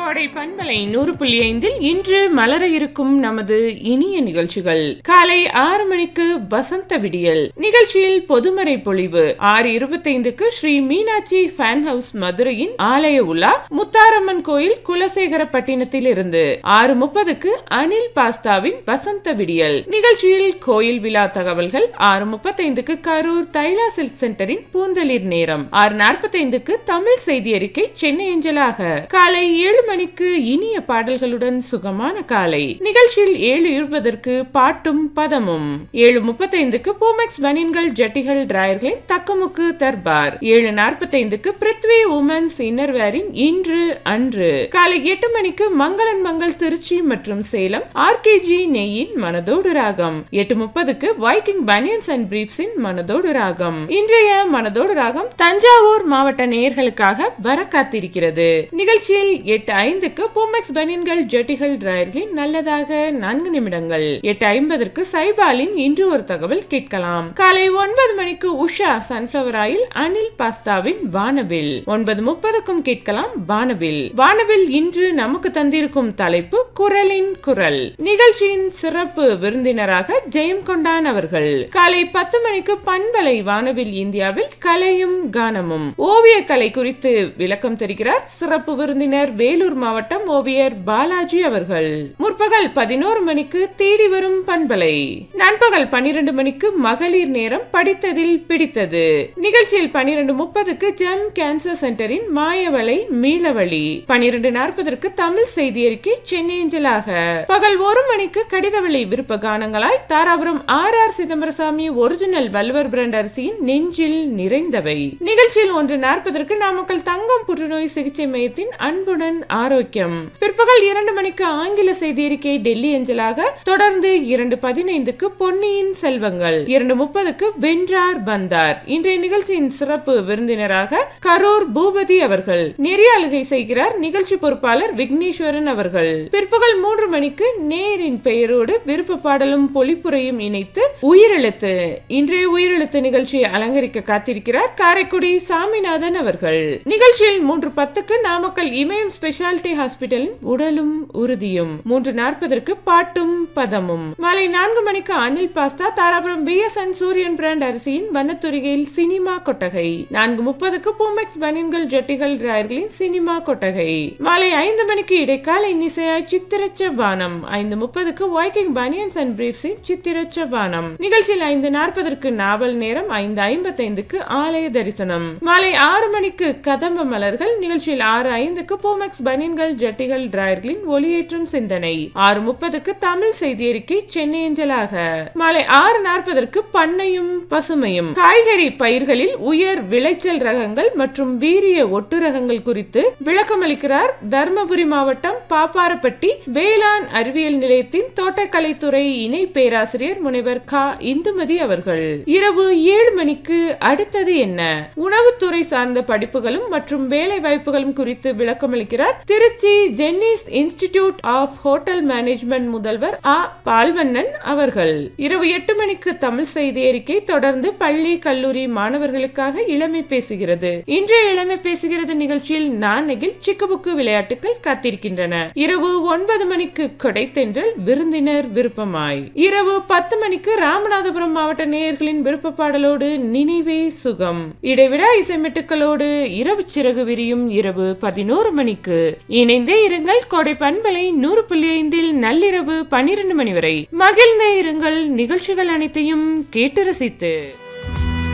கோடை பண்பலை நூறு புள்ளி ஐந்தில் இன்று மலர இருக்கும் நமது இனிய நிகழ்ச்சிகள் காலை ஆறு மணிக்கு வசந்த விடியல் நிகழ்ச்சியில் பொதுமறை பொழிவு ஆறு இருபத்தைந்துக்கு ஸ்ரீ மீனாட்சி ஃபேன் ஹவுஸ் மதுரையின் ஆலய உலா முத்தாரம்மன் கோயில் குலசேகரப்பட்டினத்தில் இருந்து ஆறு முப்பதுக்கு அனில் பாஸ்தாவின் வசந்த விடியல் நிகழ்ச்சியில் கோயில் விழா தகவல்கள் ஆறு முப்பத்தைந்துக்கு கரூர் தைலா சில்க் சென்டரின் பூந்தளிர் நேரம் ஆறு நாற்பத்தைந்துக்கு தமிழ் செய்தி அறிக்கை சென்னை அஞ்சலாக காலை ஏழு மணிக்கு இனிய பாடல்களுடன் சுகமான காலை நிகழ்ச்சியில் ஏழு இருபதற்கு பாட்டும் பதமும் ஏழு முப்பத்தைந்துக்கு பூமெக்ஸ் பனியன்கள் ஜட்டிகள் டிராயர்களின் தக்கமுக்கு தர்பார் ஏழு நாற்பத்தைந்துக்கு பிருத்வி உமன்ஸ் இன்னர்வேரின் இன்று அன்று காலை எட்டு மணிக்கு மங்களன் மங்கள் திருச்சி மற்றும் சேலம் ஆர்கேஜி நெய்யின் மனதோடு ராகம் எட்டு முப்பதுக்கு வைக்கிங் பனியன்ஸ் அண்ட் பிரீப்ஸின் மனதோடு ராகம் இன்றைய மனதோடு ராகம் தஞ்சாவூர் மாவட்ட நேயர்களுக்காக வர காத்திருக்கிறது நிகழ்ச்சியில் எட்டு ஐந்துக்கு பூமெக்ஸ் பனியன்கள் ஜட்டிகள் டிராயர்களின் நல்லதாக நான்கு நிமிடங்கள் எட்டு ஐம்பதற்கு சைபாலின் இன்று ஒரு தகவல் கேட்கலாம் காலை ஒன்பது மணிக்கு உஷா சன்ஃபிளவர் ஆயில் அனில் பாஸ்தாவின் வானவில் ஒன்பது முப்பதுக்கும் கேட்கலாம் வானவில் வானவில் இன்று நமக்கு தந்திருக்கும் தலைப்பு குரலின் குரல் நிகழ்ச்சியின் சிறப்பு விருந்தினராக ஜெயம் கொண்டான் அவர்கள் காலை பத்து மணிக்கு பண்பலை வானவில் இந்தியாவில் கலையும் கானமும் ஓவிய கலை குறித்து விளக்கம் தருகிறார் சிறப்பு விருந்தினர் வேலூர் மாவட்டம் ஓவியர் பாலாஜி அவர்கள் முற்பகல் பதினோரு மணிக்கு தேடி வரும் பண்பலை நண்பகல் பன்னிரண்டு மணிக்கு மகளிர் நேரம் படித்ததில் பிடித்தது நிகழ்ச்சியில் பன்னிரண்டு முப்பதுக்கு ஜெம் கேன்சர் சென்டரின் மாயவளை மீளவழி பன்னிரண்டு நாற்பதற்கு தமிழ் செய்தி அறிக்கை சென்னை அஞ்சலாக பகல் ஒரு மணிக்கு கடிதவெளி விருப்ப கானங்களாய் Dharapuram R R Chidambarasamy original Valvar brand அரிசியின் நெஞ்சில் நிறைந்தவை நிகழ்ச்சியில் ஒன்று நாற்பதற்கு நாமக்கல் தங்கம் புற்றுநோய் சிகிச்சை மையத்தின் அன்புடன் ஆரோக்கியம் பிற்பகல் இரண்டு மணிக்கு ஆங்கில செய்தி அறிக்கை டெல்லி அஞ்சலாக தொடர்ந்து இரண்டு பதினைந்துக்கு பொன்னியின் செல்வங்கள் இரண்டு முப்பதுக்கு வென்றார் வந்தார் இன்றைய நிகழ்ச்சியின் சிறப்பு விருந்தினராக கரூர் பூபதி அவர்கள் நெறியாளுகை செய்கிறார் நிகழ்ச்சி பொறுப்பாளர் விக்னேஸ்வரன் அவர்கள் பிற்பகல் மூன்று மணிக்கு நேரின் பெயரோடு விருப்ப பாடலும் பொலிப்புரையும் இணைத்து உயிரெழுத்து இன்றைய உயிரெழுத்து நிகழ்ச்சியை அலங்கரிக்க காத்திருக்கிறார் காரைக்குடி சாமிநாதன் அவர்கள் நிகழ்ச்சியில் மூன்று பத்துக்கு நாமக்கல் இமயம் ஸ்பெஷாலிட்டி ஹாஸ்பிட்டலின் உடலும் உறுதியும் மூன்று நாற்பதற்கு பாட்டும் பதமும் மாலை நான்கு மணிக்கு Anil pasta Dharapuram P S N Suriyan brand அரிசியின் வண்ணத்துறையில் சினிமா கொட்டகை நான்கு முப்பதுக்கு பூமெக்ஸ் பனியன்கள் ஜட்டிகள் டிராயர்களின் சினிமா கொட்டகை மாலை ஐந்து மணிக்கு இடைக்கால இன்னிசையாய் சித்திரச்ச பானம் ஐந்து முப்பதுக்கு வைக்கிங் பனியன்ஸ் அண்ட் பிரீப்ஸின் சித்திரச்ச பானம் நிகழ்ச்சியில் ஐந்து நாற்பதற்கு நாவல் நேரம் ஐந்து ஐம்பத்தைந்துக்கு ஆலய தரிசனம் மாலை ஆறு மணிக்கு கதம்ப மலர்கள் நிகழ்ச்சியில் ஆறு ஐந்துக்கு பூமெக்ஸ் பனியன்கள் ஜட்டிகள் டிராயர்களின் ஒளியேற்றும் சிந்தனை ஆறு முப்பதுக்கு தமிழ் செய்தி அறிக்கை சென்னை அஞ்சலாக மாலை ஆறு நாற்பதற்கு பண்ணையும் பசுமையும் காய்கறி பயிர்களில் உயர் விளைச்சல் ரகங்கள் மற்றும் வீரிய ஒட்டு ரகங்கள் குறித்து விளக்கமளிக்கிறார் தர்மபுரி மாவட்டம் பாப்பாரப்பட்டி வேளாண் அறிவியல் நிலையத்தின் தோட்டக்கலைத்துறை இணை பேராசிரியர் முனைவர் கா இந்துமதி அவர்கள் இரவு ஏழு மணிக்கு அடுத்தது என்ன உணவுத்துறை சார்ந்த படிப்புகளும் மற்றும் வேலை வாய்ப்புகளும் குறித்து விளக்கமளிக்கிறார் Trichy Jenny's institute of hotel management முதல்வர் ஆ பால்வண்ணன் அவர்கள் இரவு எட்டு மணிக்கு தமிழ் செய்தி அறிக்கை தொடர்ந்து பள்ளி கல்லூரி மாணவர்களுக்காக இளமை பேசுகிறது இன்றைய இளமை பேசுகிறது நிகழ்ச்சியில் நான் நெகில் சிக்குபுக்கு விளையாட்டுகள் காத்திருக்கின்றன இரவு ஒன்பது மணிக்கு கொடைத்தென்றல் விருந்தினர் விருப்பமாய் இரவு பத்து மணிக்கு ராமநாதபுரம் மாவட்ட நேயர்களின் விருப்ப பாடலோடு நினைவே சுகம் இடைவிடா இசைமெட்டுக்களோடு இரவு சிறகு விரியும் இரவு பதினோரு மணிக்கு இணைந்தே இருங்கள் கோடை பண்பலை நூறு புள்ளி ஐந்தில் நள்ளிரவு பன்னிரண்டு மணி வரை மகிழ்ந்தே இருங்கள் நிகழ்ச்சிகள் அனைத்தையும் கேட்டு ரசித்து